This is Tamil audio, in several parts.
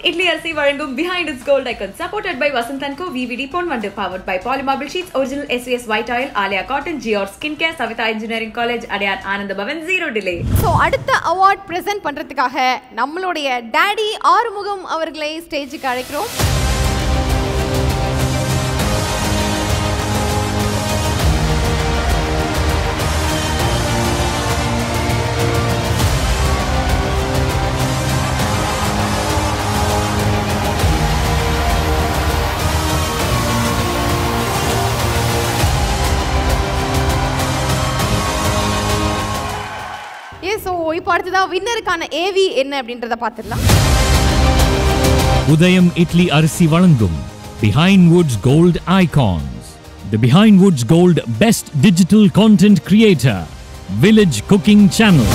இட்லி அரிசி வழங்கும் behind it's gold icon supported by Vasanthan co VVD பொன் Vandu powered by polymarble sheets original SVS white oil Alia cotton ஜியோர் skin care Savitha engineering college Adyar Ananda Bhavan zero delay so அடுத்த அவார்ட் ப்ரெசென்ட் பண்ணுறதுக்காக நம்மளுடைய டேடி ஆறுமுகம் அவர்களை ஸ்டேஜுக்கு அழைக்கிறோம் ஏ ஸோ இப்போ அடுத்ததான் வின்னருக்கான ஏவி என்ன அப்படின்றத பார்த்துடலாம் உதயம் இட்லி அரிசி வழங்கும் Behindwoods gold icons the Behindwoods gold best digital content creator village cooking channel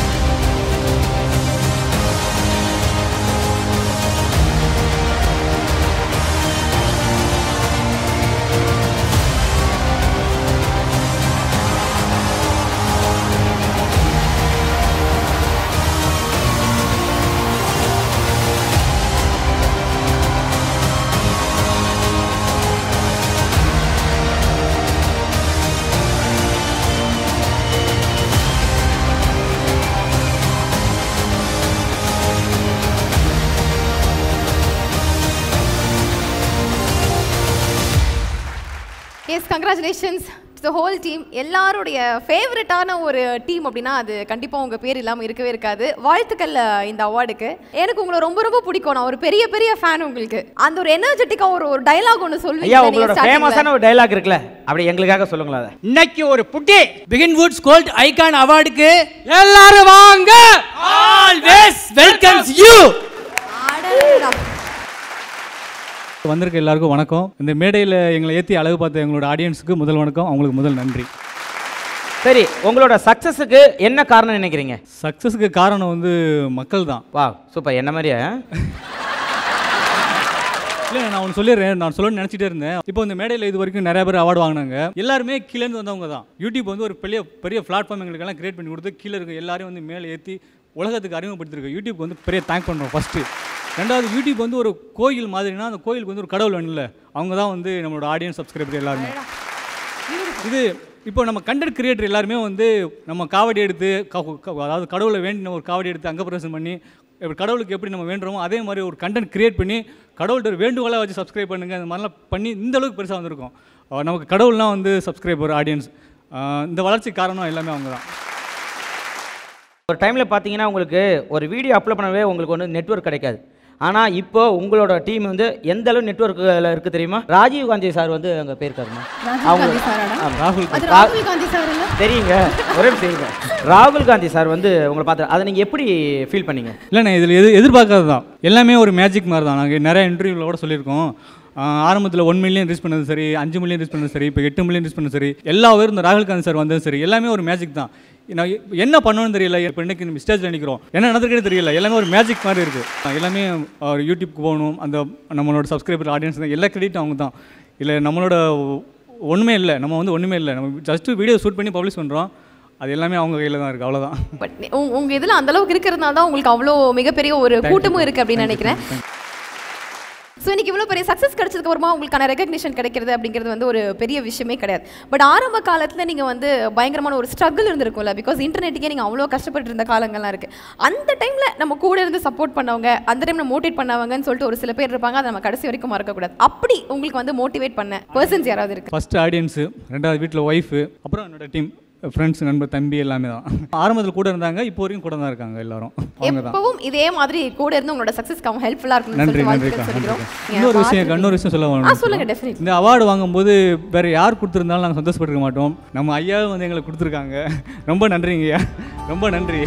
yes congratulations the whole team எல்லாருடைய ஃபேவரட்டான ஒரு டீம் அப்படின்னா அது கண்டிப்பாக உங்கள் பேர் இல்லாமல் இருக்கவே இருக்காது வாழ்த்துக்கள் அஹ், இந்த அவார்டுக்கு எனக்கு உங்களை ரொம்ப ரொம்ப பிடிக்கும் நான் ஒரு பெரிய பெரிய ஃபேன் உங்களுக்கு அந்த ஒரு எனர்ஜெட்டிக்காக ஒரு ஒரு டைலாக் ஒன்று ஐயா சொல்லுவீங்க உங்களோட ஃபேமஸான ஒரு டைலாக் இருக்குல்ல அப்படி எங்களுக்காக சொல்லுங்களா அதை இன்னைக்கு ஒரு புட்டி பிகின் வுட்ஸ் கோல்ட் ஐகான் அவார்டுக்கு எல்லாரும் வாங்க ஆல்வேஸ் வெல்கம்ஸ் யூ வந்திருக்க எல்லாருக்கும் வணக்கம் இந்த மேடையில் எங்களை ஏற்றி அழகு பார்த்த எங்களோட ஆடியன்ஸுக்கு முதல் வணக்கம் அவங்களுக்கு முதல் நன்றி சரி உங்களோட சக்சஸுக்கு என்ன காரணம் நினைக்கிறீங்க சக்ஸஸுக்கு காரணம் வந்து மக்கள் தான் வா சூப்பர் என்ன மாதிரியா இல்லை நான் ஒன்று சொல்லிடுறேன் நான் சொல்லணும்னு நினச்சிட்டே இருந்தேன் இப்போ இந்த மேடையில் இது வரைக்கும் நிறைய பேர் அவார்டு வாங்கினாங்க எல்லாருமே கீழேருந்து வந்தவங்க தான் யூடியூப் வந்து ஒரு பெரிய பெரிய பிளாட்ஃபார்ம் எங்களுக்கெல்லாம் கிரியேட் பண்ணி கொடுத்து கீழே இருக்க எல்லாரையும் வந்து மேலே ஏற்றி உலகத்துக்கு அறிமுகப்படுத்திருக்கு யூடியூப் வந்து பெரிய தேங்க் பண்ணுறோம் ஃபஸ்ட்டு ரெண்டாவது யூடியூப் வந்து ஒரு கோயில் மாதிரினா அந்த கோயிலுக்கு வந்து ஒரு கடவுள் வேணும்ல அவங்க தான் வந்து நம்மளோட ஆடியன்ஸ் சப்ஸ்கிரைபர் எல்லாருமே இது இப்போ நம்ம கண்டென்ட் கிரியேட்டர் எல்லாருமே வந்து நம்ம காவடி எடுத்து க- க- அதாவது கடவுளை வேண்டின ஒரு காவடி எடுத்து அங்க பிரசன் பண்ணி இப்போ கடவுளுக்கு எப்படி நம்ம வேண்டுறோமோ அதே மாதிரி ஒரு கண்டென்ட் கிரியேட் பண்ணி கடவுள்கிட்ட ஒரு வேண்டுகோளாக வச்சு சப்ஸ்கிரைப் பண்ணுங்க அந்த மாதிரிலாம் பண்ணி இந்த அளவுக்கு பெருசாக வந்திருக்கோம் அஹ் நமக்கு கடவுள்லாம் வந்து சப்ஸ்கிரைபர் ஆடியன்ஸ் இந்த வளர்ச்சிக்கு காரணம் எல்லாமே அவங்க தான் ஒரு டைமில் பார்த்தீங்கன்னா உங்களுக்கு ஒரு வீடியோ அப்லோட் பண்ணவே உங்களுக்கு வந்து நெட்வொர்க் கிடைக்காது ஆனால் இப்போ உங்களோட டீம் வந்து எந்த அளவு நெட்ஒர்க்கில் இருக்குது தெரியுமா ராஜீவ் காந்தி சார் வந்து அங்கே போயிருக்காருமா அவங்க காந்தி சாராடா? ஆ, ராகுல் அது ரா- ராகுல் காந்தி சார் இல்ல தெரியுங்க ஒரே செய்யுங்க ராகுல் காந்தி சார் வந்து உங்களை பார்த்து அதை நீங்கள் எப்படி ஃபீல் பண்ணீங்க இல்லைண்ணே இதில் எது எதிர்பார்க்காது தான் எல்லாமே ஒரு மேஜிக் மாதிரி தான் நாங்கள் நிறைய இன்டர்வியூவில் கூட சொல்லியிருக்கோம் ஆரம்பத்தில் ஒன் மில்லியன் ரீச் பண்ணது சரி அஞ்சு மில்லியன் ரீச் பண்ணது சரி இப்போ எட்டு மில்லியன் ரீச் பண்ணது சரி எல்லா பேரும் இந்த ராகுல் காந்தி சார் வந்தது சரி எல்லாமே ஒரு மேஜிக் தான் நான் எ- என்ன பண்ணணும்னு தெரியல இப்போ இன்னைக்கு நம்ம ஸ்டேஜில் நிற்கிறோம் என்ன நடந்திருக்கே தெரியல எல்லாமே ஒரு மேஜிக் மாதிரி இருக்குது எல்லாமே ஒரு யூடியூப்க்கு போகணும் அந்த நம்மளோட சப்ஸ்கிரைபர் ஆடியன்ஸ் தான் எல்லா கிரெடிட்டும் அவங்க தான் இல்லை நம்மளோட ஒன்றுமே இல்லை நம்ம வந்து ஒன்றுமே இல்லை நம்ம ஜஸ்ட்டு வீடியோ ஷூட் பண்ணி பப்ளிஷ் பண்ணுறோம் அது எல்லாமே அவங்க கையில் தான் இருக்குது அவ்வளோதான் பட் உங்க இதுல அந்த அளவுக்கு இருக்கிறதுனால தான் உங்களுக்கு அவ்வளோ மிகப்பெரிய ஒரு கூட்டமும் இருக்கு அப்படின்னு நினைக்கிறேன் ஸோ இன்னைக்கு இவ்வளோ பெரிய சக்ஸஸ் கிடைச்சதுக்கு அப்புறமா உங்களுக்கான ரெகக்னிஷன் கிடைக்கிறது அப்படிங்கிறது வந்து ஒரு பெரிய விஷயமே கிடையாது பட் ஆரம்ப காலத்தில் நீங்கள் வந்து பயங்கரமான ஒரு ஸ்ட்ரகிள் இருந்திருக்கும்ல பிகாஸ் இன்டர்நெட்டுக்கே நீங்கள் அவ்வளோ கஷ்டப்பட்டு இருந்த காலங்கள்லாம் இருக்குது அந்த டைமில் நம்ம கூட இருந்து சப்போர்ட் பண்ணவங்க அந்த டைமில் மோட்டிவேட் பண்ணவங்கன்னு சொல்லிட்டு ஒரு சில பேர் இருப்பாங்க அதை நம்ம கடைசி வரைக்கும் மறக்கக்கூடாது அப்படி உங்களுக்கு வந்து மோட்டிவேட் பண்ண பர்சன்ஸ் யாராவது இருக்கு ஃபர்ஸ்ட் ஆடியன்ஸு ரெண்டாவது வீட்டில் ஒய்ஃபு அப்புறம் என்னோட டீம் ஃப்ரெண்ட்ஸ் நண்பர் தம்பி எல்லாமே தான் ஆரம்பத்தில் கூட இருந்தாங்க இப்போ வரைக்கும் கூட தான் இருக்காங்க எல்லாரும் அவங்க தான் எப்பவும் இதே மாதிரி கூட இருந்து உங்களோட சக்ஸஸ்க்கு அவங்க ஹெல்ப்ஃபுல்லாக இருக்கணும்னு நன்றி சொல்லிட்டு நன்றிக்கா வாழ்த்துக்கள் சொல்லிக்கிறோம் நன்றிக்கா இன்னொரு விஷயம் இன்னொரு விஷயம் சொல்ல ஆ வேணும் சொல்லுங்க டெஃபினெட்லி இந்த அவார்டு வாங்கும்போது வேற யார் கொடுத்துருந்தாலும் நாங்கள் சந்தோஷப்பட்டிருக்க மாட்டோம் நம்ம ஐயாவும் வந்து எங்களுக்கு கொடுத்துருக்காங்க ரொம்ப நன்றிங்க ஐயா ரொம்ப நன்றி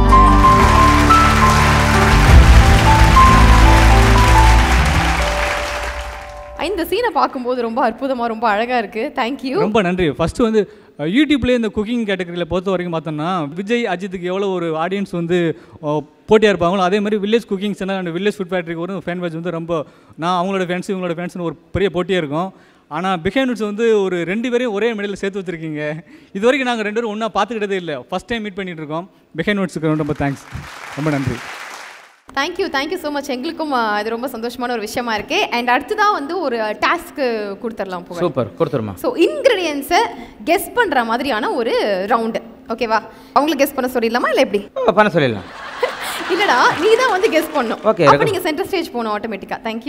இந்த சீனை பார்க்கும்போது ரொம்ப அற்புதமா ரொம்ப அழகா இருக்கு தேங்க்யூ ரொம்ப நன்றி ஃபர்ஸ்ட் வந்து அஹ், யூடியூப்லேயே இந்த குக்கிங் கேட்டகரியில் பொறுத்த வரைக்கும் பார்த்தோம்னா விஜய் அஜித்துக்கு எவ்வளோ ஒரு ஆடியன்ஸ் வந்து அஹ், போட்டியாக இருப்பாங்களோ அதே மாதிரி village cooking channel and village food ஃபேக்ட்ரிக்கு ஒரு ஃபேன் பேஜ் வந்து ரொம்ப நான் அவங்களோட ஃபேன்ஸ் இவங்களோட ஃபேன்ஸ்னு ஒரு பெரிய போட்டியாக இருக்கும் ஆனால் பிஹைண்ட்ஸ் வந்து ஒரு ரெண்டு பேரையும் ஒரே மேடையில் சேர்த்து வச்சிருக்கீங்க இது வரைக்கும் நாங்கள் ரெண்டு பேரும் ஒன்றா பார்த்துக்கிட்டதே இல்லை ஃபஸ்ட் டைம் மீட் பண்ணிட்டு இருக்கோம் பிஹைண்ட் நோட்ஸுக்கு ரொம்ப தேங்க்ஸ் ரொம்ப நன்றி தேங்க்யூ தேங்க்யூ ஸோ மச் எங்களுக்கும் ஆ, இது ரொம்ப சந்தோஷமான ஒரு விஷயமா இருக்கு அண்ட் அடுத்ததான் வந்து ஒரு டாஸ்க்கு கொடுத்துடலாம் புகழ் சூப்பர் கொடுத்துருமா ஸோ இன்க்ரீடியன்ஸை கெஸ் பண்ணுற மாதிரியான ஒரு ரவுண்டு ஓகேவா அவங்களுக்கு கெஸ் பண்ண சொல்லிடலாமா இல்லை எப்படி பண்ண சொல்லிடலாம் இல்லடா நீ தான் வந்து கெஸ் பண்ணணும் Okay, அப்போ record. நீங்க சென்டர் ஸ்டேஜ் போகணும் ஆட்டோமேட்டிக்கா தேங்க்யூ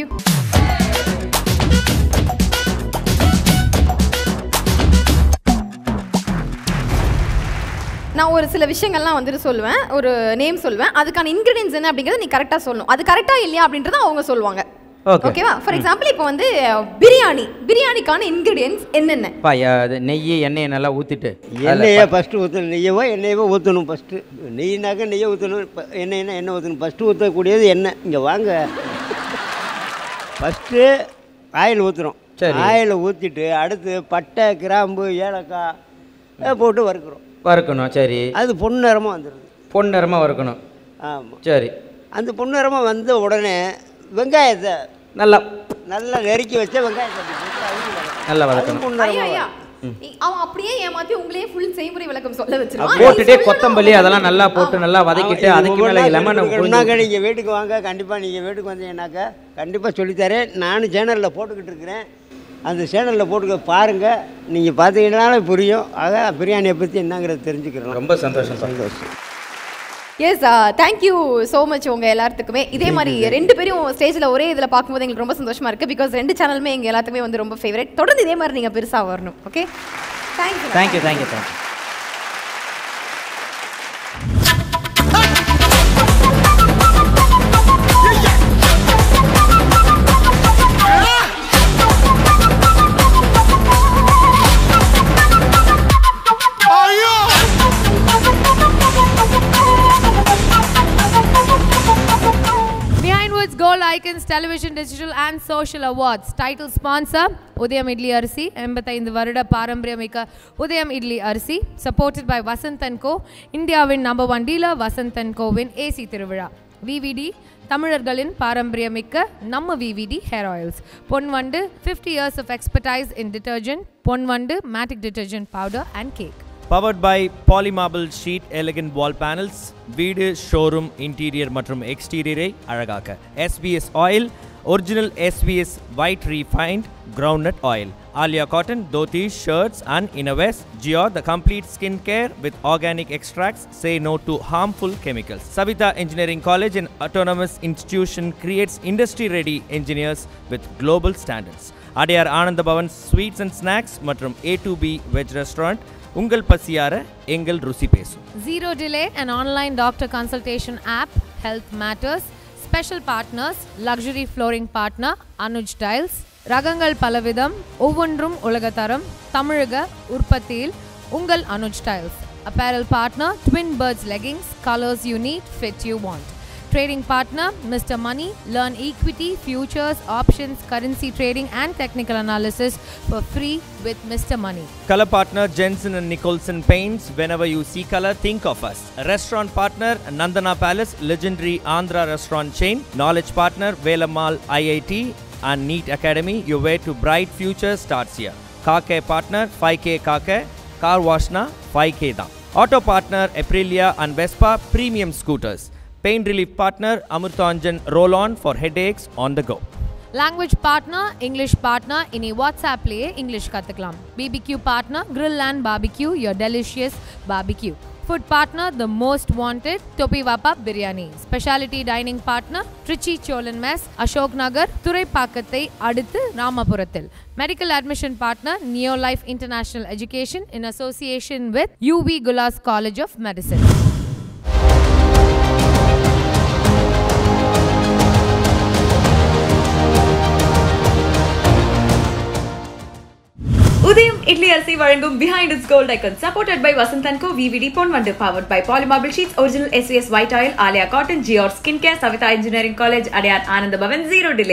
நான் ஒரு சில விஷயங்கள்லாம் வந்துட்டு சொல்லுவேன் ஒரு நேம் சொல்லுவேன் அதுக்கான இன்கிரீடியன்ஸ் என்ன அப்படிங்கறத நீ கரெக்டாக சொல்லணும் அது கரெக்டாக இல்லையா அப்படின்றத அவங்க சொல்லுவாங்க Okay. ஓகேவா ஃபார் எக்ஸாம்பிள் இப்போ வந்து பிரியாணி பிரியாணிக்கான இன்கிரீடியன்ஸ் என்னென்ன பா அது நெய் எண்ணெயை நல்லா ஊற்றிட்டு எண்ணெயை ஃபஸ்ட்டு ஊற்றணும் நெய்யவோ எண்ணெயவோ ஊற்றணும் ஃபஸ்ட்டு நெய்னாக்க நெய்யை ஊற்றணும் இப்போ எண்ணெய்னா எண்ணெய் ஊற்றணும் ஃபஸ்ட்டு ஊற்றக்கூடியது எண்ணெய் இங்கே வாங்க ஃபஸ்ட்டு ஆயில் ஊற்றுறோம் சரி. ஆயில் ஊற்றிட்டு அடுத்து பட்டை கிராம்பு ஏலக்காய் அஹ் போட்டு வறுக்கிறோம் வறுக்கணும் சரி அது பொன்னிறமாக வந்துடுது பொன்னிறமாக வறுக்கணும் ஆமாம் சரி அந்த பொன்னிறமாக வந்த உடனே வெங்காயத்தை நல்லா நல்லா நெருக்கி வச்ச வெங்காயத்தை அப்படி போட்டு அவிஞ்சு வதக்கணும். நல்லா அது வதக்கணும் ஐயா பொன்னிறமா ஐயா வரும். நீ- அவன் அப்படியே ஏமாத்தி உங்களையே ஃபுல் செய்முறை விளக்கம் சொல்ல வச்சிருவான் போட்டுட்டே நீ சொல்லணும். கொத்தமல்லி அதெல்லாம் நல்லா போட்டு நல்லா வதக்கிட்டு ஆமா, அதுக்கு இது மேலே ஒவ்வொரு லெமனை நாள் புழிஞ்சு சொன்னாக்க நீங்கள் வீட்டுக்கு வாங்க கண்டிப்பாக நீங்கள் வீட்டுக்கு வந்தீங்கன்னாக்கா கண்டிப்பாக சொல்லித்தரேன் நானும் சேனலில் போட்டுக்கிட்டு இருக்கிறேன் அந்த சேனலில் போட்டுக்க பாருங்கள் நீங்கள் பார்த்தீங்கன்னாலே புரியும் ஆக பிரியாணியை பற்றி என்னங்கிறது தெரிஞ்சுக்கிறோம் ரொம்ப சந்தோஷம் சார் சந்தோஷம் எஸ் தேங்க்யூ ஸோ மச் உங்க எல்லாத்துக்குமே இதே மாதிரி ரெண்டு பேரும் ஸ்டேஜில் ஒரே இதில் பார்க்கும்போது எங்களுக்கு ரொம்ப சந்தோஷமா இருக்கு பிகாஸ் ரெண்டு சேனலுமே எங்க எல்லாத்துக்குமே வந்து ரொம்ப ஃபேவரட் தொடர்ந்து இதே மாதிரி நீங்க பெருசா வரணும் okay thank you thank you thank you thank you Behind Woods Gold Icons Television Digital and Social Awards Title Sponsor உதயம் இட்லி அரிசி எண்பத்தைந்து வருட பாரம்பரியமிக்க உதயம் இட்லி அரிசி supported by Vasanth and co இந்தியாவின் number one dealer Vasanth and கோவின் ஏசி திருவிழா விவிடி தமிழர்களின் பாரம்பரியமிக்க நம்ம VVD hair oils Ponvandu fifty years of expertise in detergent Ponvandu matic detergent powder and cake powered by polymarble sheet elegant wall panels வீடு ஷோரூம் இன்டீரியர் மற்றும் எக்ஸ்டீரியரை அழகாக்க SBS oil original SBS white refined groundnut oil Alia cotton dhotis shirts and innerwears Jio the complete skin care with organic extracts say no to harmful chemicals. Savita Engineering College, an autonomous institution, creates industry ready engineers with global standards. Adyar Ananda Bhavan sweets and snacks மற்றும் A to B veg restaurant உங்கள் பசியார எங்கள் ருசி பேசும் Zero Delay, an online doctor consultation app, Health Matters. Special partners, luxury flooring partner, Anuj Tiles. ரகங்கள் பலவிதம் ஒவ்வொன்றும் உலகத்தரம் தமிழக உற்பத்தியில் உங்கள் Anuj tiles apparel partner twin birds leggings colours you need fit you want Trading partner, Mr. Money. Learn equity, futures, options, currency trading, and technical analysis for free with Mr. Money. Color partner Jensen and Nicholson Paints. Whenever you see color, think of us. Restaurant partner Nandana Palace, legendary Andhra restaurant chain. Knowledge partner Velamal IIT and NEET Academy. Your way to bright future starts here. Car care partner 5K Car Care. Car Washna 5K da. Auto partner Aprilia and Vespa premium scooters. Pain relief partner Amurthanjan Roll On for headaches on the go. Language partner English partner இனி வாட்ஸ்அப்லேயே இங்கிலீஷ் கற்றுக்கலாம் BBQ partner grill and barbecue your delicious barbecue food partner the most wanted Thoppi Vappa biryani speciality dining partner Trichy Chozhan mess Ashok Nagar துறைப்பாக்கத்தை அடுத்து ராமபுரத்தில் medical admission partner neo life international education in association with UV Gullas college of medicine Udhayam idli அரிசி வழங்கும் behind it's gold icon supported by Vasanth and co VVD பொன் Vandu powered by polymarble sheets original SVS white oil Alia cotton ஜியோர் skin care Savitha engineering college Adyar Ananda Bhavan zero delay